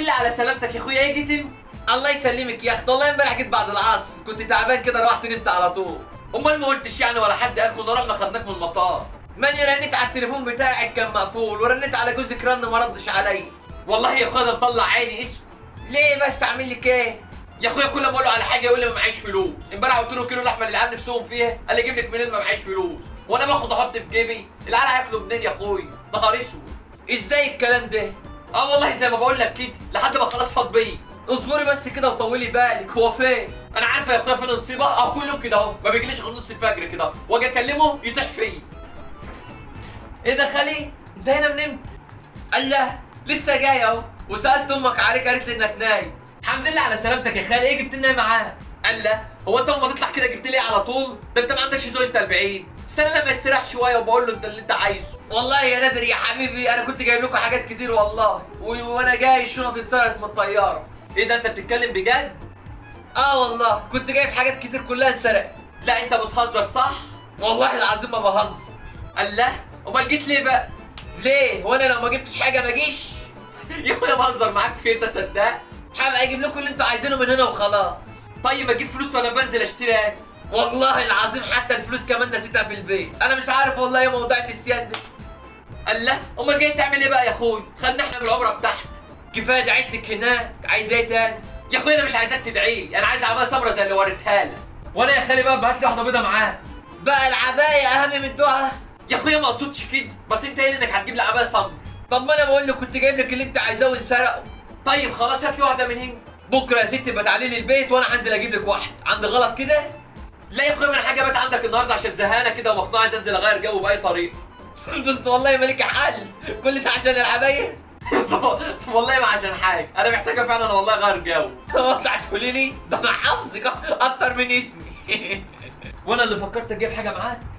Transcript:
لله على سلامتك يا اخويا ايه جيت الله يسلمك يا اخت والله امبارح جيت بعد العصر كنت تعبان كده روحت نمت على طول امال ما قلتش يعني ولا حد قال كنا رحنا خدناك من المطار ماني رنيت على التليفون بتاعك كان مقفول ورنيت على جوزك رن ما ردش عليا والله يا اخويا ده مطلع عيني اسم ليه بس اعمل لك ايه يا اخويا كل ما اقول له على حاجه يقول لي ما معيش فلوس امبارح قلت له كيلو لحمه اللي العيال نفسهم فيها قال لي اجيب لك منين ما معيش فلوس وانا باخد احط في جيبي العيال هياكلوا منين يا اخويا نهار اسود ازاي الكلام ده اه والله زي ما بقول لك كده لحد ما خلاص فاض بيا اصبري بس كده وطولي بالك هو فين انا عارفه يا اخويا فين نصيبه اه كله كده اهو ما بيجيليش غير نص الفجر كده واجي اكلمه يطيح فيا ايه ده خالي انت هنا من امتى الله لسه جاي اهو وسالت امك عليك قالت لي انك نايم الحمد لله على سلامتك يا خالي ايه جبت لنا معاه الله هو انت اول ما تطلع كده جبت لي على طول ده انت ما عندكش ذوق انت البعيد استنى لما استريح شويه وبقول له انت اللي انت عايزه والله يا نادر يا حبيبي انا كنت جايب لكم حاجات كتير والله و- وانا جاي الشنط اتسرقت من الطياره ايه ده انت بتتكلم بجد اه والله كنت جايب حاجات كتير كلها اتسرقت لا انت بتهزر صح والله العظيم ما بهزر الله امال جيت ليه بقى ليه وانا لو ما جبتش حاجه ما اجيش يا اخويا بهزر معاك في انت صدق هبقى اجيب لكم اللي انتوا عايزينه من هنا وخلاص طيب اجيب فلوس وانا بنزل اشتري اكل والله العظيم حتى الفلوس كمان نسيتها في البيت انا مش عارف والله ايه موضوع النسيان ده الله امال جاي تعمل ايه بقى يا اخوي خدنا احنا من العمره بتاعتك كفايه دعيت لك هناك عايز ايه تاني يا اخويا انا مش عايزاك تدعي لي انا عايز عبايه سمره زي اللي وريتها لك وانا يا خالي بقى هات لي واحده بيضه معاه بقى العبايه اهم من الدعاء يا اخويا ما اقصدش كده بس انت قايل انك هتجيب لي عبايه سمر طب ما انا بقول لك كنت جايب لك اللي انت عايزاه وانسرقه طيب خلاص هات لي واحده من هنا بكره يا ستي يبقى تعالي لي البيت وانا هنزل اجيب لك واحده عندي غلط كده لا يا اخويا من حاجه بات عندك النهارده عشان زهقانه كده ومخنوقه عايز انزل اغير جو باي طريقه ده انت والله مالك حل كل ده عشان العبايه طب طب والله ما عشان حاجه انا محتاجه فعلا والله اغير جو هو انت هتقولي لي ده انا حافظك اكتر من اسمي وانا اللي فكرت اجيب حاجه معاك